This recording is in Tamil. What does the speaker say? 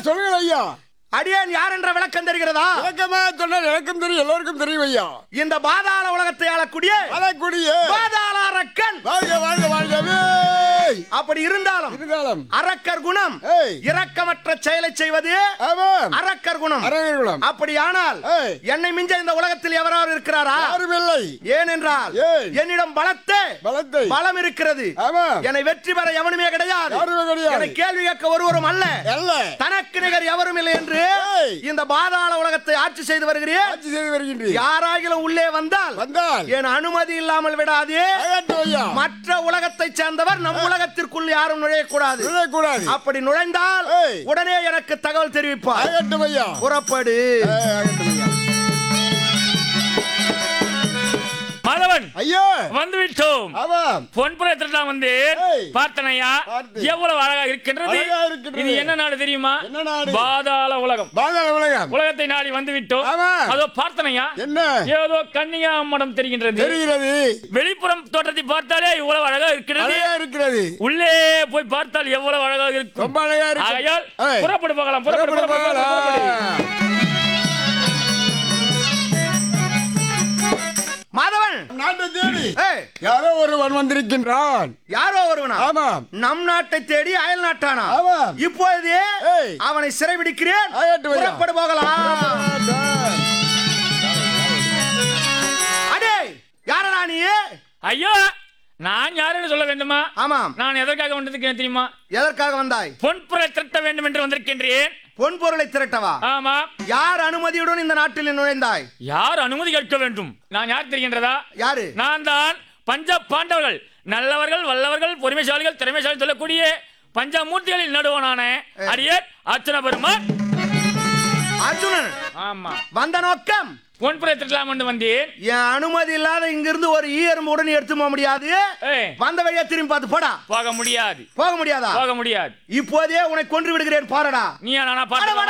சொல்லுங்க ஐயா அடியேன் யார் என்ற விளக்கம் தெரிகிறதா விளக்கமா சொன்னால் எனக்கும் தெரியும் எல்லோருக்கும் தெரியும் ஐயா இந்த பாதாள உலகத்தை ஆளக்கூடிய வரக்கூடிய பாதாள அரக்கன் வாழ்க வாழ்க வாழ்கவே அப்படி இருந்தாலும் இருந்தாலும் அரக்கர் குணம் ஏய். இரக்கமற்ற செயலை செய்வது ஆமாம் அரக்கர் குணம் அரங்குளம் அப்படியானால் ஏய். என்னை மிஞ்ச இந்த உலகத்தில் எவராவது இருக்கிறாரா யாரும் இல்லை ஏனென்றால் ஏய். என்னிடம் பலத்தே பலத்தை பலம் இருக்கிறது ஆமாம் என்னை வெற்றி பெற எவனுமே கிடையாது யாருமே கிடையாது. என்னை கேள்வி கேட்க ஒருவரும் அல்ல அல்ல தனக்கு நிகர் எவரும் இல்லை என்று ஏய். இந்த பாதாள உலகத்தை ஆட்சி செய்து வருகிறேன் ஆட்சி செய்து வருகின்றீர் யாராகிலும் உள்ளே வந்தால் வந்தால் என் அனுமதி இல்லாமல் விடாது அகற்று ஐயா மற்ற உலகத்தை சேர்ந்தவர் நம் உலகத்திற்குள் யாரும் நுழையக்கூடாது விழக்கூடாது அப்படி நுழைந்தால் ஏய். உடனே எனக்கு தகவல் தெரிவிப்பார் அகட்டும் ஐயா புறப்படு ஏய், அகட்டும் ஐயா மாதவன் ஐயா வந்து விட்டோம் ஆமாம் பொன்புறத்திலாம் வந்து ஏய். பார்த்தனையா பார்த்தேன். எவ்வளவு அழகா இருக்கின்றது அழகா இருக்கின்றது. இது என்ன நாடு தெரியுமா என்ன நாடு? பாதாள உலகம் பாதாள உலகம் உலகத்தை நாடி வந்து விட்டோம் ஆமா. அதோ பார்த்தனையா என்ன ஏதோ கன்னியா மடம் தெரிகின்றது தெரிகிறது வெளிப்புறம் தோற்றத்தை பார்த்தாலே இவ்வளவு அழகா இருக்கிறது அழகா இருக்கிறது உள்ளே போய் பார்த்தால் எவ்வளவு அழகா இருக்கும் ரொம்ப அழகா இருக்கு ஆகையால் ஏய். புறப்படு போகலாம் புறப்படு புறப்படு புறப்படு, புறப்படு, புறப்படு. போகலாம். மாதவன் நாட்டை தேடி ஏய், யாரோ ஒருவன் வந்திருக்கின்றான் யாரோ ஒருவனா ஆமாம் நம் நாட்டை தேடி அயல் நாட்டானா ஆமாம். இப்பொழுது ஏய். அவனை சிறைபிடிக்கிறேன் ஆகட்டும் ஐயா. புறப்படு போகலாம் அடே யாரடா நீ ஐயோ நான் யாருன்னு சொல்ல வேண்டுமா ஆமாம் நான் எதற்காக வந்திருக்கேன் தெரியுமா எதற்காக வந்தாய் பொன்புரை திரட்ட வேண்டும் என்று வந்திருக்கின்றேன் பொன் பொருளை திரட்டவா ஆமா யார் அனுமதியுடன் இந்த நாட்டில் நுழைந்தாய் யார் அனுமதி கேட்க வேண்டும் நான் யார் தெரிகின்றதா யாரு நான் தான் பஞ்ச பாண்டவர்கள் நல்லவர்கள் வல்லவர்கள் பொறுமைசாலிகள் திறமைசாலி சொல்லக்கூடிய பஞ்சமூர்த்திகளில் நடுவனான அரியர் அர்ச்சன பெருமான் அர்ஜுனன் ஆமா வந்த நோக்கம் பொன்புரை திரட்டலாம் என்று வந்தேன் என் அனுமதி இல்லாத இங்கிருந்து ஒரு ஈ எறும்பு உடனே எடுத்து போக முடியாது ஏய், வந்த வழியா திரும்பி பார்த்து போடா போக முடியாது போக முடியாதா போக முடியாது இப்போதே உன்னை கொன்று விடுகிறேன் பாருடா நீ நானா அட, பார்த்து வாடா,